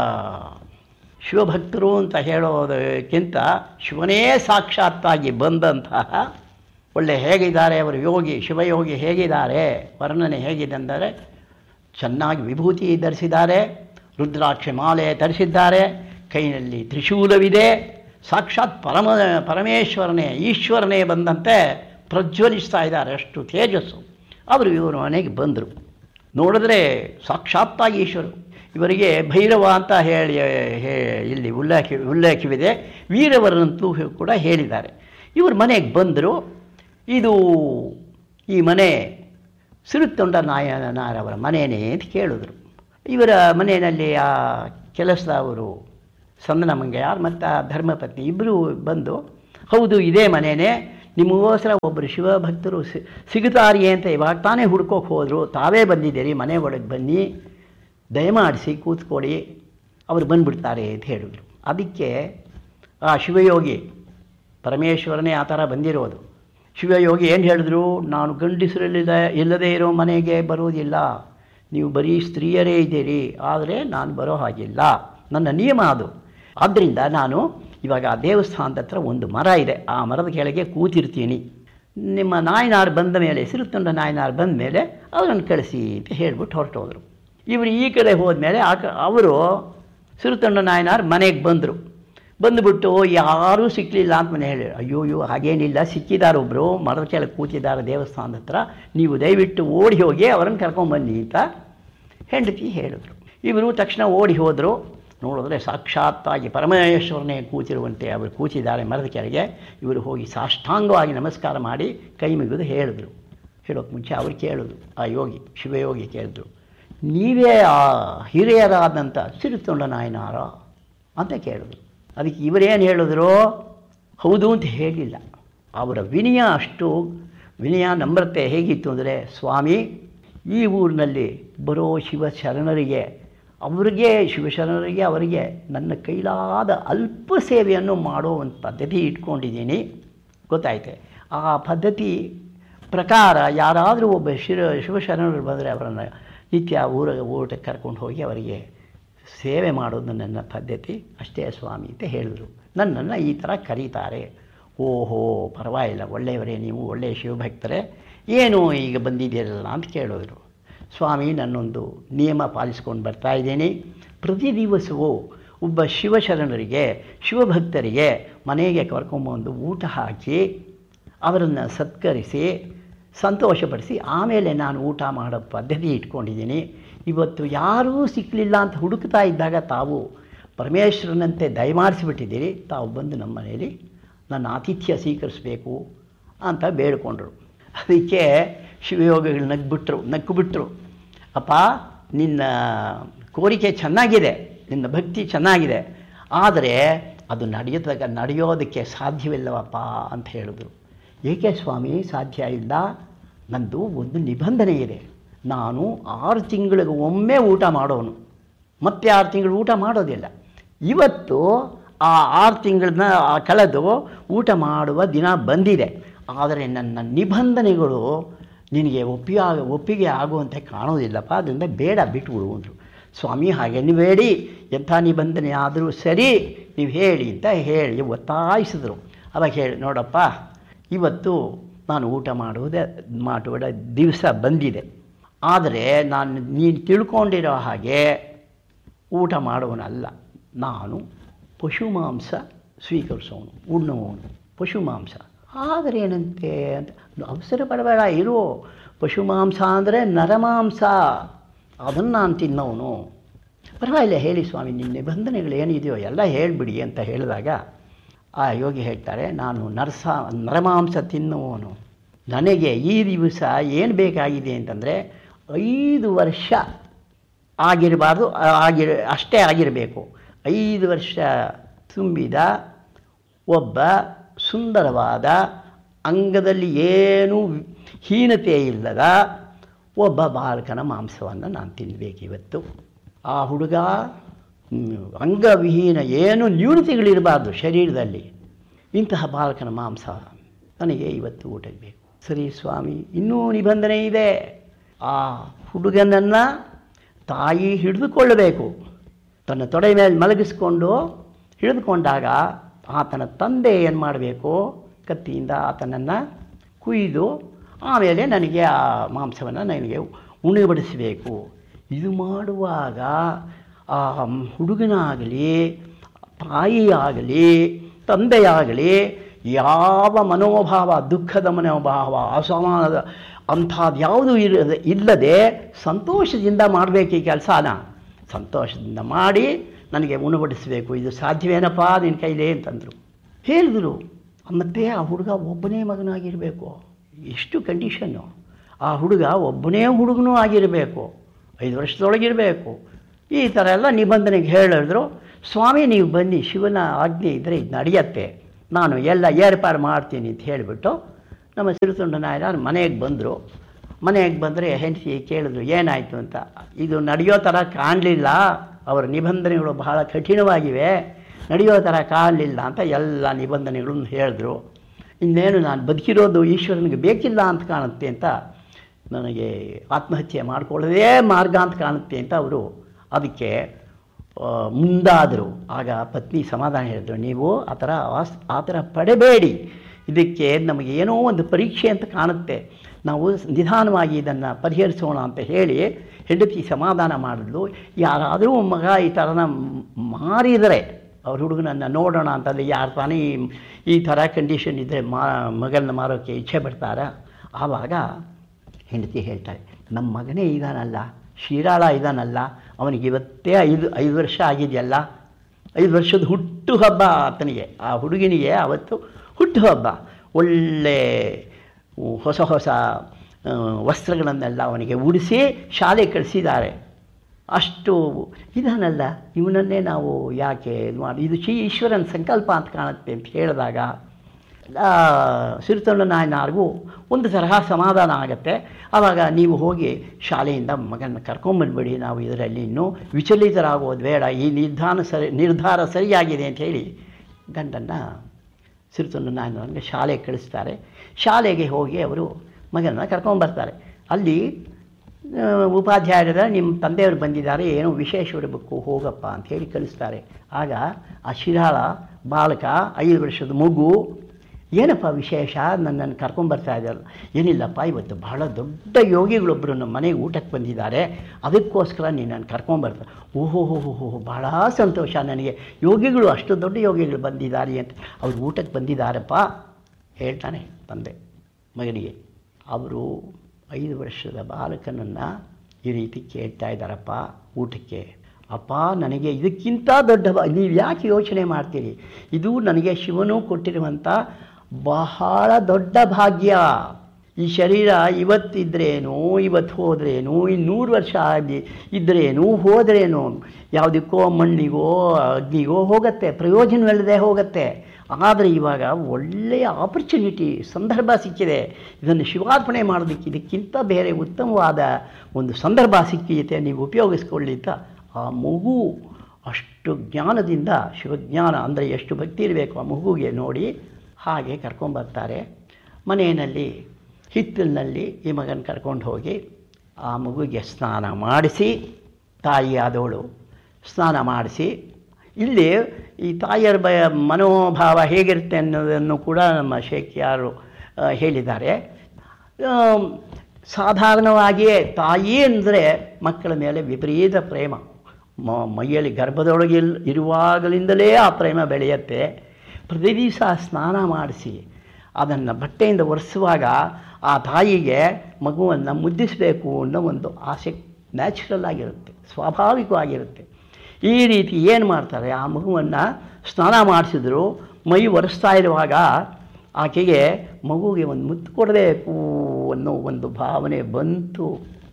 ಶಿವಭಕ್ತರು ಅಂತ ಹೇಳೋದಕ್ಕಿಂತ ಶಿವನೇ ಸಾಕ್ಷಾತ್ತಾಗಿ ಬಂದಂತಹ ಒಳ್ಳೆ ಹೇಗಿದ್ದಾರೆ ಅವರು ಯೋಗಿ ಶಿವಯೋಗಿ ಹೇಗಿದ್ದಾರೆ ವರ್ಣನೆ ಹೇಗಿದೆ ಅಂದರೆ ಚೆನ್ನಾಗಿ ವಿಭೂತಿ ಧರಿಸಿದ್ದಾರೆ ರುದ್ರಾಕ್ಷಿ ಮಾಲೆ ಧರಿಸಿದ್ದಾರೆ ಕೈಯಲ್ಲಿ ತ್ರಿಶೂಲವಿದೆ ಸಾಕ್ಷಾತ್ ಪರಮ ಪರಮೇಶ್ವರನೇ ಈಶ್ವರನೇ ಬಂದಂತೆ ಪ್ರಜ್ವಲಿಸ್ತಾ ಇದ್ದಾರೆ ಅಷ್ಟು ತೇಜಸ್ಸು ಅವರು ಇವರ ಮನೆಗೆ ಬಂದರು ನೋಡಿದ್ರೆ ಸಾಕ್ಷಾತ್ತಾಗಿ ಈಶ್ವರು ಇವರಿಗೆ ಭೈರವ ಅಂತ ಹೇಳಿ ಹೇ- ಇಲ್ಲಿ ಉಲ್ಲೇಖ ಉಲ್ಲೇಖವಿದೆ ವೀರವರನಂತೂ ಕೂಡ ಹೇಳಿದ್ದಾರೆ ಇವ್ರ ಮನೆಗೆ ಬಂದರು ಇದು ಈ ಮನೆ ಸಿರುತ್ತೊಂಡ ನಾಯನಾರವರ ಮನೆಯೇ ಅಂತ ಕೇಳಿದ್ರು ಇವರ ಮನೆಯಲ್ಲಿ ಆ ಕೆಲಸದವರು ಸಂದನ ಮಂಗಯ್ಯ ಮತ್ತು ಆ ಧರ್ಮಪತ್ನಿ ಇಬ್ಬರು ಬಂದು ಹೌದು ಇದೇ ಮನೆಯೇ ನಿಮಗೋಸ್ಕರ ಒಬ್ಬರು ಶಿವಭಕ್ತರು ಸಿ- ಸಿಗುತ್ತಾರಿಯೇ ಅಂತ ಇವಾಗ ತಾನೇ ಹುಡ್ಕೋಕೆ ಹೋದರು ತಾವೇ ಬಂದಿದ್ದೀರಿ ಮನೆ ಒಳಗೆ ಬನ್ನಿ ದಯಮಾಡಿಸಿ ಕೂತ್ಕೊಳ್ಳಿ ಅವರು ಬಂದುಬಿಡ್ತಾರೆ ಅಂತ ಹೇಳಿದ್ರು ಅದಕ್ಕೆ ಆ ಶಿವಯೋಗಿ ಪರಮೇಶ್ವರನೇ ಆ ಥರ ಬಂದಿರೋದು ಶಿವಯೋಗಿ ಏನು ಹೇಳಿದ್ರು ನಾನು ಗಂಡಸರಲ್ಲಿದ ಇಲ್ಲದೇ ಇರೋ ಮನೆಗೆ ಬರೋದಿಲ್ಲ ನೀವು ಬರೀ ಸ್ತ್ರೀಯರೇ ಇದ್ದೀರಿ ಆದರೆ ನಾನು ಬರೋ ಹಾಗಿಲ್ಲ ನನ್ನ ನಿಯಮ ಅದು ಆದ್ದರಿಂದ ನಾನು ಇವಾಗ ಆ ದೇವಸ್ಥಾನದ ಹತ್ರ ಒಂದು ಮರ ಇದೆ ಆ ಮರದ ಕೆಳಗೆ ಕೂತಿರ್ತೀನಿ ನಿಮ್ಮ ನಾಯನಾರು ಬಂದ ಮೇಲೆ ಸಿರುತ್ತೊಂಡ ನಾಯನಾರು ಬಂದ ಮೇಲೆ ಅವರನ್ನು ಕಳಿಸಿ ಅಂತ ಹೇಳ್ಬಿಟ್ಟು ಹೊರಟೋದ್ರು ಇವರು ಈ ಕಡೆ ಹೋದ್ಮೇಲೆ ಆ ಕ ಅವರು ಸಿರುತೊಂಡ ನಾಯನಾರ್ ಮನೆಗೆ ಬಂದರು ಬಂದುಬಿಟ್ಟು ಯಾರೂ ಸಿಕ್ಕಲಿಲ್ಲ ಅಂತ ಮನೆ ಹೇಳಿ ಅಯ್ಯೋ ಅಯ್ಯೋ ಹಾಗೇನಿಲ್ಲ ಸಿಕ್ಕಿದ್ದಾರೆ ಒಬ್ಬರು ಮರದ ಕೆಳಗೆ ಕೂತಿದ್ದಾರೆ ದೇವಸ್ಥಾನದ ಹತ್ರ ನೀವು ದಯವಿಟ್ಟು ಓಡಿ ಹೋಗಿ ಅವರನ್ನು ಕರ್ಕೊಂಬನ್ನಿ ಅಂತ ಹೆಂಡತಿ ಹೇಳಿದ್ರು ಇವರು ತಕ್ಷಣ ಓಡಿ ಹೋದರು ನೋಡಿದ್ರೆ ಸಾಕ್ಷಾತ್ತಾಗಿ ಪರಮೇಶ್ವರನೇ ಕೂತಿರುವಂತೆ ಅವರು ಕೂತಿದ್ದಾರೆ ಮರದ ಕೆಳಗೆ ಇವರು ಹೋಗಿ ಸಾಷ್ಟಾಂಗವಾಗಿ ನಮಸ್ಕಾರ ಮಾಡಿ ಕೈ ಮುಗಿದು ಹೇಳಿದ್ರು ಹೇಳೋಕ್ಕೆ ಮುಂಚೆ ಅವ್ರು ಕೇಳಿದ್ರು ಆ ಯೋಗಿ ಶಿವಯೋಗಿ ಕೇಳಿದ್ರು ನೀವೇ ಆ ಹಿರಿಯರಾದಂಥ ಸಿರುತೊಂಡ ನಾಯನಾರ ಅಂತ ಕೇಳಿದ್ರು ಅದಕ್ಕೆ ಇವರೇನು ಹೇಳಿದ್ರು ಹೌದು ಅಂತ ಹೇಳಿಲ್ಲ ಅವರ ವಿನಯ ಅಷ್ಟು ವಿನಯ ನಮ್ರತೆ ಹೇಗಿತ್ತು ಅಂದರೆ ಸ್ವಾಮಿ ಈ ಊರಿನಲ್ಲಿ ಬರೋ ಶಿವಶರಣರಿಗೆ ಅವರಿಗೆ ಶಿವಶರಣರಿಗೆ ಅವರಿಗೆ ನನ್ನ ಕೈಲಾದ ಅಲ್ಪ ಸೇವೆಯನ್ನು ಮಾಡೋ ಒಂದು ಪದ್ಧತಿ ಇಟ್ಕೊಂಡಿದ್ದೀನಿ ಗೊತ್ತಾಯ್ತೆ ಆ ಪದ್ಧತಿ ಪ್ರಕಾರ ಯಾರಾದರೂ ಒಬ್ಬ ಶಿವ ಶಿವಶರಣರು ಬಂದರೆ ಅವರನ್ನು ನಿತ್ಯ ಊರ ಊಟಕ್ಕೆ ಕರ್ಕೊಂಡು ಹೋಗಿ ಅವರಿಗೆ ಸೇವೆ ಮಾಡೋದು ನನ್ನ ಪದ್ಧತಿ ಅಷ್ಟೇ ಸ್ವಾಮಿ ಅಂತ ಹೇಳಿದರು ನನ್ನನ್ನು ಈ ಥರ ಕರೀತಾರೆ ಓಹೋ ಪರವಾಗಿಲ್ಲ ಒಳ್ಳೆಯವರೇ ನೀವು ಒಳ್ಳೆಯ ಶಿವಭಕ್ತರೇ ಏನು ಈಗ ಬಂದಿದ್ದೀರಲ್ಲ ಅಂತ ಕೇಳಿದ್ರು ಸ್ವಾಮಿ ನನ್ನೊಂದು ನಿಯಮ ಪಾಲಿಸ್ಕೊಂಡು ಬರ್ತಾ ಇದ್ದೀನಿ ಪ್ರತಿ ದಿವಸವೂ ಒಬ್ಬ ಶಿವಶರಣರಿಗೆ ಶಿವಭಕ್ತರಿಗೆ ಮನೆಗೆ ಕರ್ಕೊಂಬಂದು ಊಟ ಹಾಕಿ ಅವರನ್ನು ಸತ್ಕರಿಸಿ ಸಂತೋಷಪಡಿಸಿ ಆಮೇಲೆ ನಾನು ಊಟ ಮಾಡೋ ಪದ್ಧತಿ ಇಟ್ಕೊಂಡಿದ್ದೀನಿ ಇವತ್ತು ಯಾರೂ ಸಿಕ್ಕಲಿಲ್ಲ ಅಂತ ಹುಡುಕ್ತಾ ಇದ್ದಾಗ ತಾವು ಪರಮೇಶ್ವರನಂತೆ ದಯಮಾಡಿಸಿಬಿಟ್ಟಿದ್ದೀರಿ ತಾವು ಬಂದು ನಮ್ಮ ಮನೆಯಲ್ಲಿ ನನ್ನ ಆತಿಥ್ಯ ಸ್ವೀಕರಿಸಬೇಕು ಅಂತ ಬೇಡಿಕೊಂಡ್ರು ಅದಕ್ಕೆ ಶಿವಯೋಗಿಗಳು ನಗ್ಬಿಟ್ರು ನಕ್ಕು ಅಪ್ಪ ನಿನ್ನ ಕೋರಿಕೆ ಚೆನ್ನಾಗಿದೆ ನಿನ್ನ ಭಕ್ತಿ ಚೆನ್ನಾಗಿದೆ ಆದರೆ ಅದು ನಡೆಯೋದಾಗ ನಡೆಯೋದಕ್ಕೆ ಸಾಧ್ಯವಿಲ್ಲವಪ್ಪ ಅಂತ ಹೇಳಿದ್ರು ಏಕೆ ಸ್ವಾಮಿ ಸಾಧ್ಯ ಇಲ್ಲ ನಂದು ಒಂದು ನಿಬಂಧನೆ ಇದೆ ನಾನು ಆರು ತಿಂಗಳಿಗೆ ಒಮ್ಮೆ ಊಟ ಮಾಡೋನು ಮತ್ತೆ ಆರು ತಿಂಗಳು ಊಟ ಮಾಡೋದಿಲ್ಲ ಇವತ್ತು ಆ ಆರು ತಿಂಗಳನ್ನ ಕಳೆದು ಊಟ ಮಾಡುವ ದಿನ ಬಂದಿದೆ ಆದರೆ ನನ್ನ ನಿಬಂಧನೆಗಳು ನಿನಗೆ ಒಪ್ಪಿಗೆ ಆಗ ಒಪ್ಪಿಗೆ ಆಗುವಂತೆ ಕಾಣೋದಿಲ್ಲಪ್ಪ ಅದರಿಂದ ಬೇಡ ಬಿಟ್ಬಿಡು ಅಂದರು ಸ್ವಾಮಿ ಹಾಗೇನು ಬೇಡಿ ಎಂಥ ನಿಬಂಧನೆ ಆದರೂ ಸರಿ ನೀವು ಹೇಳಿ ಅಂತ ಹೇಳಿ ಒತ್ತಾಯಿಸಿದ್ರು ಅವಾಗ ಹೇಳಿ ನೋಡಪ್ಪ ಇವತ್ತು ನಾನು ಊಟ ಮಾಡುವುದೇ ಮಾಡುವ ದಿವಸ ಬಂದಿದೆ ಆದರೆ ನಾನು ನೀನು ತಿಳ್ಕೊಂಡಿರೋ ಹಾಗೆ ಊಟ ಮಾಡುವನಲ್ಲ ನಾನು ಪಶು ಮಾಂಸ ಸ್ವೀಕರಿಸೋನು ಉಣ್ಣುವವನು ಪಶು ಮಾಂಸ ಆದರೆ ಏನಂತೆ ಅಂತ ಅವಸರ ಪಡಬೇಡ ಇರು ಪಶು ಮಾಂಸ ಅಂದರೆ ನರಮಾಂಸ ಅದನ್ನು ನಾನು ತಿನ್ನೋನು ಪರವಾಗಿಲ್ಲ ಹೇಳಿ ಸ್ವಾಮಿ ನಿಮ್ಮ ನಿಬಂಧನೆಗಳು ಏನಿದೆಯೋ ಎಲ್ಲ ಹೇಳಿಬಿಡಿ ಅಂತ ಹೇಳಿದಾಗ ಆ ಯೋಗಿ ಹೇಳ್ತಾರೆ ನಾನು ನರಸ ನರಮಾಂಸ ತಿನ್ನುವವನು ನನಗೆ ಈ ದಿವಸ ಏನು ಬೇಕಾಗಿದೆ ಅಂತಂದರೆ ಐದು ವರ್ಷ ಆಗಿರಬಾರ್ದು ಆಗಿರ ಅಷ್ಟೇ ಆಗಿರಬೇಕು ಐದು ವರ್ಷ ತುಂಬಿದ ಒಬ್ಬ ಸುಂದರವಾದ ಅಂಗದಲ್ಲಿ ಏನೂ ಹೀನತೆ ಇಲ್ಲದ ಒಬ್ಬ ಬಾಲಕನ ಮಾಂಸವನ್ನು ನಾನು ತಿನ್ನಬೇಕು ಇವತ್ತು ಆ ಹುಡುಗ ಹ್ಮ್, ಅಂಗವಿಹೀನ ಏನು ನ್ಯೂನತೆಗಳಿರಬಾರ್ದು ಶರೀರದಲ್ಲಿ ಇಂತಹ ಬಾಲಕನ ಮಾಂಸ ನನಗೆ ಇವತ್ತು ಊಟಕ್ಕೆ ಬೇಕು ಸರಿ ಸ್ವಾಮಿ ಇನ್ನೂ ನಿಬಂಧನೆ ಇದೆ ಆ ಹುಡುಗನನ್ನು ತಾಯಿ ಹಿಡಿದುಕೊಳ್ಳಬೇಕು ತನ್ನ ತೊಡೆ ಮೇಲೆ ಮಲಗಿಸ್ಕೊಂಡು ಹಿಡಿದುಕೊಂಡಾಗ ಆತನ ತಂದೆ ಏನು ಮಾಡಬೇಕು ಕತ್ತಿಯಿಂದ ಆತನನ್ನು ಕುಯ್ದು ಆಮೇಲೆ ನನಗೆ ಆ ಮಾಂಸವನ್ನು ನನಗೆ ಉಣಿಬಡಿಸಬೇಕು ಇದು ಮಾಡುವಾಗ ಆ ಹುಡುಗನಾಗಲಿ ತಾಯಿಯಾಗಲಿ ತಂದೆಯಾಗಲಿ ಯಾವ ಮನೋಭಾವ ದುಃಖದ ಮನೋಭಾವ ಅಸಮಾನದ ಅಂಥದ್ದು ಯಾವುದೂ ಇಲ್ಲದೆ ಇಲ್ಲದೆ ಸಂತೋಷದಿಂದ ಮಾಡಬೇಕು ಈ ಕೆಲಸನ ಸಂತೋಷದಿಂದ ಮಾಡಿ ನನಗೆ ಉಣಬಡಿಸಬೇಕು ಇದು ಸಾಧ್ಯವೇನಪ್ಪ ನಿನ್ನ ಕೈಲೇ ಅಂತಂದರು ಹೇಳಿದ್ರು ಮತ್ತೆ ಆ ಹುಡುಗ ಒಬ್ಬನೇ ಮಗನಾಗಿರಬೇಕು ಎಷ್ಟು ಕಂಡೀಷನ್ನು ಆ ಹುಡುಗ ಒಬ್ಬನೇ ಹುಡುಗನೂ ಆಗಿರಬೇಕು ಐದು ವರ್ಷದೊಳಗಿರಬೇಕು ಈ ಥರ ಎಲ್ಲ ನಿಬಂಧನೆಗೆ ಹೇಳಿದ್ರು ಸ್ವಾಮಿ ನೀವು ಬನ್ನಿ ಶಿವನ ಆಜ್ಞೆ ಇದ್ದರೆ ಇದು ನಡೆಯತ್ತೆ ನಾನು ಎಲ್ಲ ಏರ್ಪಾಡು ಮಾಡ್ತೀನಿ ಅಂತ ಹೇಳಿಬಿಟ್ಟು ನಮ್ಮ ಸಿರಿತುಂಡ ನಾಯನ ಮನೆಗೆ ಬಂದರು ಮನೆಗೆ ಬಂದರೆ ಹೆಂಡತಿ ಕೇಳಿದ್ರು ಏನಾಯಿತು ಅಂತ ಇದು ನಡೆಯೋ ಥರ ಕಾಣಲಿಲ್ಲ ಅವರ ನಿಬಂಧನೆಗಳು ಬಹಳ ಕಠಿಣವಾಗಿವೆ ನಡೆಯೋ ಥರ ಕಾಣಲಿಲ್ಲ ಅಂತ ಎಲ್ಲ ನಿಬಂಧನೆಗಳನ್ನು ಹೇಳಿದ್ರು ಇನ್ನೇನು ನಾನು ಬದುಕಿರೋದು ಈಶ್ವರನಿಗೆ ಬೇಕಿಲ್ಲ ಅಂತ ಕಾಣುತ್ತೆ ಅಂತ ನನಗೆ ಆತ್ಮಹತ್ಯೆ ಮಾಡಿಕೊಳ್ಳೋದೇ ಮಾರ್ಗ ಅಂತ ಕಾಣುತ್ತೆ ಅಂತ ಅವರು ಅದಕ್ಕೆ ಆ, ಮುಂದಾದರು ಆಗ ಪತ್ನಿ ಸಮಾಧಾನ ಹೇಳಿದ್ರು ನೀವು ಆ ಥರ ಆಸ್ ಆ ಥರ ಪಡಬೇಡಿ ಇದಕ್ಕೆ ನಮಗೆ ಏನೋ ಒಂದು ಪರೀಕ್ಷೆ ಅಂತ ಕಾಣುತ್ತೆ ನಾವು ನಿಧಾನವಾಗಿ ಇದನ್ನು ಪರಿಹರಿಸೋಣ ಅಂತ ಹೇಳಿ ಹೆಂಡತಿ ಸಮಾಧಾನ ಮಾಡಿದ್ಲು ಯಾರಾದರೂ ಮಗ ಈ ಥರನ ಮಾರಿದರೆ ಅವ್ರ ಹುಡುಗನನ್ನು ನೋಡೋಣ ಅಂತಂದರೆ ಯಾರು ತಾನೇ ಈ- ಈ ಥರ ಕಂಡೀಷನ್ ಇದ್ದರೆ ಮಾ ಮಗನ ಮಾರೋಕ್ಕೆ ಇಚ್ಛೆ ಪಡ್ತಾರ ಆವಾಗ ಹೆಂಡತಿ ಹೇಳ್ತಾಳೆ ನಮ್ಮ ಮಗನೇ ಇದಾನಲ್ಲ ಶಿರಾಳ ಇದಾನಲ್ಲ ಅವನಿಗೆ ಇವತ್ತೇ ಐದು ಐದು ವರ್ಷ ಆಗಿದೆಯಲ್ಲ ಐದು ವರ್ಷದ ಹುಟ್ಟು ಹಬ್ಬ ಆತನಿಗೆ ಆ ಹುಡುಗನಿಗೆ ಅವತ್ತು ಹುಟ್ಟು ಹಬ್ಬ ಒಳ್ಳೆ ಹೊಸ ಹೊಸ ಆ, ವಸ್ತ್ರಗಳನ್ನೆಲ್ಲ ಅವನಿಗೆ ಉಡಿಸಿ ಶಾಲೆ ಕಳಿಸಿದ್ದಾರೆ ಅಷ್ಟು ಇದಾನಲ್ಲ ಇವನನ್ನೇ ನಾವು ಯಾಕೆ ಇದು ಮಾಡಿ ಇದು ಶ್ರೀ ಈಶ್ವರನ ಸಂಕಲ್ಪ ಅಂತ ಕಾಣುತ್ತೆ ಅಂತ ಹೇಳಿದಾಗ ಸಿರಿತೊಂಡ ನಾಯನಾರ್ಗೂ ಒಂದು ತರಹ ಸಮಾಧಾನ ಆಗುತ್ತೆ ಆವಾಗ ನೀವು ಹೋಗಿ ಶಾಲೆಯಿಂದ ಮಗನ ಕರ್ಕೊಂಬಂದ್ಬಿಡಿ ನಾವು ಇದರಲ್ಲಿ ಇನ್ನೂ ವಿಚಲಿತರಾಗೋದು ಬೇಡ ಈ ನಿರ್ಧಾರ ಸರಿ ನಿರ್ಧಾರ ಸರಿಯಾಗಿದೆ ಅಂತ ಹೇಳಿ ಗಂಡನ್ನು ಸಿರಿತೊಂಡ ನಾಯನವ್ರಿಗೆ ಶಾಲೆಗೆ ಕಳಿಸ್ತಾರೆ ಶಾಲೆಗೆ ಹೋಗಿ ಅವರು ಮಗನನ್ನು ಕರ್ಕೊಂಬರ್ತಾರೆ ಅಲ್ಲಿ ಆ, ಉಪಾಧ್ಯಾಯರ ನಿಮ್ಮ ತಂದೆಯವರು ಬಂದಿದ್ದಾರೆ ಏನೋ ವಿಶೇಷ ಇರಬೇಕು ಹೋಗಪ್ಪ ಅಂತ ಹೇಳಿ ಕಳಿಸ್ತಾರೆ ಆಗ ಆ ಶಿರಾಳ ಬಾಲಕ ಐದು ವರ್ಷದ ಮಗು ಏನಪ್ಪ ವಿಶೇಷ ನನ್ನನ್ನು ಕರ್ಕೊಂಬರ್ತಾ ಇದ್ದಾರಲ್ಲ ಏನಿಲ್ಲಪ್ಪ ಇವತ್ತು ಬಹಳ ದೊಡ್ಡ ಯೋಗಿಗಳೊಬ್ಬರು ನಮ್ಮ ಮನೆಗೆ ಊಟಕ್ಕೆ ಬಂದಿದ್ದಾರೆ ಅದಕ್ಕೋಸ್ಕರ ನೀನು ಕರ್ಕೊಂಬರ್ತಾರೆ ಓಹೋ ಹೋ ಹೋ ಹೋ ಭಾಳ ಸಂತೋಷ ನನಗೆ ಯೋಗಿಗಳು ಅಷ್ಟು ದೊಡ್ಡ ಯೋಗಿಗಳು ಬಂದಿದ್ದಾರೆ ಅಂತ ಅವ್ರು ಊಟಕ್ಕೆ ಬಂದಿದ್ದಾರಪ್ಪ ಹೇಳ್ತಾನೆ ತಂದೆ ಮಗನಿಗೆ ಅವರು ಐದು ವರ್ಷದ ಬಾಲಕನನ್ನು ಈ ರೀತಿ ಕೇಳ್ತಾ ಇದ್ದಾರಪ್ಪ ಊಟಕ್ಕೆ ಅಪ್ಪ ನನಗೆ ಇದಕ್ಕಿಂತ ದೊಡ್ಡ ಬಾ ನೀವು ಯಾಕೆ ಯೋಚನೆ ಮಾಡ್ತೀರಿ ಇದು ನನಗೆ ಶಿವನು ಕೊಟ್ಟಿರುವಂಥ ಬಹಳ ದೊಡ್ಡ ಭಾಗ್ಯ ಈ ಶರೀರ ಇವತ್ತಿದ್ರೇನು ಇವತ್ತು ಹೋದ್ರೇನು ಇನ್ನೂರು ವರ್ಷ ಆಗಿ ಇದ್ರೇನು ಹೋದ್ರೇನು ಯಾವುದಕ್ಕೋ ಮಣ್ಣಿಗೋ ಅಗ್ನಿಗೋ ಹೋಗುತ್ತೆ ಪ್ರಯೋಜನವಿಲ್ಲದೆ ಹೋಗುತ್ತೆ ಆದರೆ ಇವಾಗ ಒಳ್ಳೆಯ ಆಪರ್ಚುನಿಟಿ ಸಂದರ್ಭ ಸಿಕ್ಕಿದೆ ಇದನ್ನು ಶಿವಾರ್ಪಣೆ ಮಾಡೋದಕ್ಕೆ ಇದಕ್ಕಿಂತ ಬೇರೆ ಉತ್ತಮವಾದ ಒಂದು ಸಂದರ್ಭ ಸಿಕ್ಕಿದೆ ನೀವು ಉಪಯೋಗಿಸ್ಕೊಳ್ಳಿ ಅಂತ ಆ ಮಗು ಅಷ್ಟು ಜ್ಞಾನದಿಂದ ಶಿವಜ್ಞಾನ ಅಂದರೆ ಎಷ್ಟು ಭಕ್ತಿ ಇರಬೇಕು ಆ ಮಗುಗೆ ನೋಡಿ ಹಾಗೆ ಕರ್ಕೊಂಬರ್ತಾರೆ ಮನೆಯಲ್ಲಿ ಹಿತ್ತಲಿನಲ್ಲಿ ಈ ಮಗನ ಕರ್ಕೊಂಡು ಹೋಗಿ ಆ ಮಗುಗೆ ಸ್ನಾನ ಮಾಡಿಸಿ ತಾಯಿ ಆದವಳು ಸ್ನಾನ ಮಾಡಿಸಿ ಇಲ್ಲಿ ಈ ತಾಯಿಯರ ಬ ಮನೋಭಾವ ಹೇಗಿರುತ್ತೆ ಅನ್ನೋದನ್ನು ಕೂಡ ನಮ್ಮ ಶೇಖ್ಯಾರು ಆ, ಹೇಳಿದ್ದಾರೆ ಆಮ್, ಸಾಧಾರಣವಾಗಿಯೇ ತಾಯಿ ಅಂದರೆ ಮಕ್ಕಳ ಮೇಲೆ ವಿಪರೀತ ಪ್ರೇಮ ಮ ಮೈಯಲ್ಲಿ ಗರ್ಭದೊಳಗೆ ಇಲ್- ಇರುವಾಗಲಿಂದಲೇ ಆ ಪ್ರೇಮ ಬೆಳೆಯುತ್ತೆ ಪ್ರತಿ ದಿವಸ ಸ್ನಾನ ಮಾಡಿಸಿ ಅದನ್ನು ಬಟ್ಟೆಯಿಂದ ಒರೆಸುವಾಗ ಆ ತಾಯಿಗೆ ಮಗುವನ್ನು ಮುದ್ದಿಸಬೇಕು ಅನ್ನೋ ಒಂದು ಆಸೆ ನ್ಯಾಚುರಲ್ ಆಗಿರುತ್ತೆ ಸ್ವಾಭಾವಿಕವಾಗಿರುತ್ತೆ ಈ ರೀತಿ ಏನು ಮಾಡ್ತಾರೆ ಆ ಮಗುವನ್ನು ಸ್ನಾನ ಮಾಡಿಸಿದ್ರು ಮೈ ಒರೆಸ್ತಾ ಇರುವಾಗ ಆಕೆಗೆ ಮಗುಗೆ ಒಂದು ಮುತ್ತು ಕೊಡಬೇಕು ಅನ್ನೋ ಒಂದು ಭಾವನೆ ಬಂತು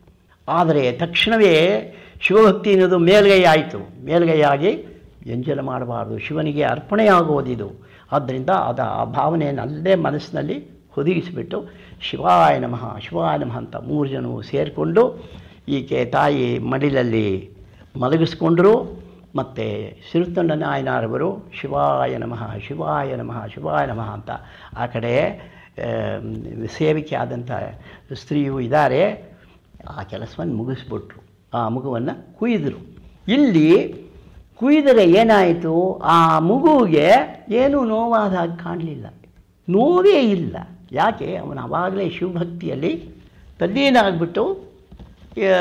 ಆದರೆ ತಕ್ಷಣವೇ ಶಿವಭಕ್ತಿ ಅನ್ನೋದು ಮೇಲ್ಗೈ ಆಯಿತು ಮೇಲ್ಗೈಯಾಗಿ ಎಂಜಲ ಮಾಡಬಾರ್ದು ಶಿವನಿಗೆ ಅರ್ಪಣೆಯಾಗುವುದಿದು ಆದ್ದರಿಂದ ಅದು ಆ ಭಾವನೆಯನ್ನು ಅಲ್ಲೇ ಮನಸ್ಸಿನಲ್ಲಿ ಹುದುಗಿಸಿಬಿಟ್ಟು ಶಿವಾಯ ನಮಃ ಶಿವಾಯ ನಮಃ ಅಂತ ಮೂರು ಜನವು ಸೇರಿಕೊಂಡು ಈಕೆ ತಾಯಿ ಮಡಿಲಲ್ಲಿ ಮಲಗಿಸ್ಕೊಂಡ್ರು ಮತ್ತು ಸಿರುತಂಡ ನಾಯನಾರವರು ಶಿವಾಯ ನಮಃ ಶಿವಾಯ ನಮಃ ಶಿವಾಯ ನಮಃ ಅಂತ ಆ ಕಡೆ ಆ, ಸೇವಿಕೆ ಆದಂಥ ಸ್ತ್ರೀಯು ಇದ್ದಾರೆ ಆ ಕೆಲಸವನ್ನು ಮುಗಿಸ್ಬಿಟ್ರು ಆ ಮಗುವನ್ನು ಕುಯ್ದರು ಇಲ್ಲಿ ಕುಯ್ದರೆ ಏನಾಯಿತು ಆ ಮಗುವಿಗೆ ಏನೂ ನೋವಾದ ಹಾಗೆ ಕಾಣಲಿಲ್ಲ ನೋವೇ ಇಲ್ಲ ಯಾಕೆ ಅವನು ಆವಾಗಲೇ ಶಿವಭಕ್ತಿಯಲ್ಲಿ ತಲ್ಲೀನಾಗ್ಬಿಟ್ಟು ಆ,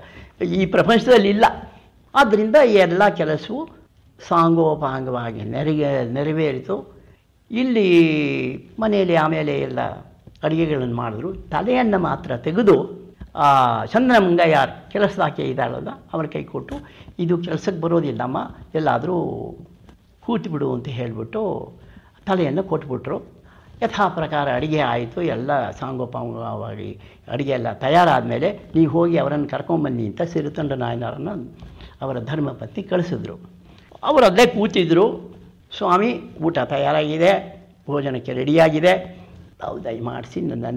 ಈ ಪ್ರಪಂಚದಲ್ಲಿ ಇಲ್ಲ ಆದ್ದರಿಂದ ಈ ಎಲ್ಲ ಕೆಲಸವು ಸಾಂಗೋಪಾಂಗವಾಗಿ ನೆರಿಗೆ ನೆರವೇರಿತು ಇಲ್ಲಿ ಮನೆಯಲ್ಲಿ ಆಮೇಲೆ ಎಲ್ಲ ಅಡುಗೆಗಳನ್ನು ಮಾಡಿದ್ರು ತಲೆಯನ್ನು ಮಾತ್ರ ತೆಗೆದು ಆ ಚಂದ್ರನ ಮುಂಗಯ್ಯಾರ್ ಕೆಲಸದಾಕೆ ಇದ್ದಾಳಲ್ಲ ಅವರ ಕೈ ಕೊಟ್ಟು ಇದು ಕೆಲಸಕ್ಕೆ ಬರೋದಿಲ್ಲಮ್ಮ ಎಲ್ಲಾದರೂ ಹೂಟಿ ಬಿಡು ಅಂತ ಹೇಳಿಬಿಟ್ಟು ತಲೆಯನ್ನು ಕೊಟ್ಬಿಟ್ರು ಯಥಾ ಪ್ರಕಾರ ಅಡುಗೆ ಆಯಿತು ಎಲ್ಲ ಸಾಂಗೋಪಾಂಗವಾಗಿ ಅಡುಗೆ ಎಲ್ಲ ತಯಾರಾದ ಮೇಲೆ ನೀವು ಹೋಗಿ ಅವರನ್ನು ಕರ್ಕೊಂಬನ್ನಿ ಅಂತ ಸಿರಿತಂಡ ನಾಯನರನ್ನು ಅವರ ಧರ್ಮಪತ್ನಿ ಕಳಿಸಿದ್ರು ಅವರು ಅಲ್ಲೇ ಕೂತಿದ್ರು ಸ್ವಾಮಿ ಊಟ ತಯಾರಾಗಿದೆ ಭೋಜನಕ್ಕೆ ರೆಡಿಯಾಗಿದೆ ತಾವು ದಯಮಾಡಿಸಿ ನನ್ನ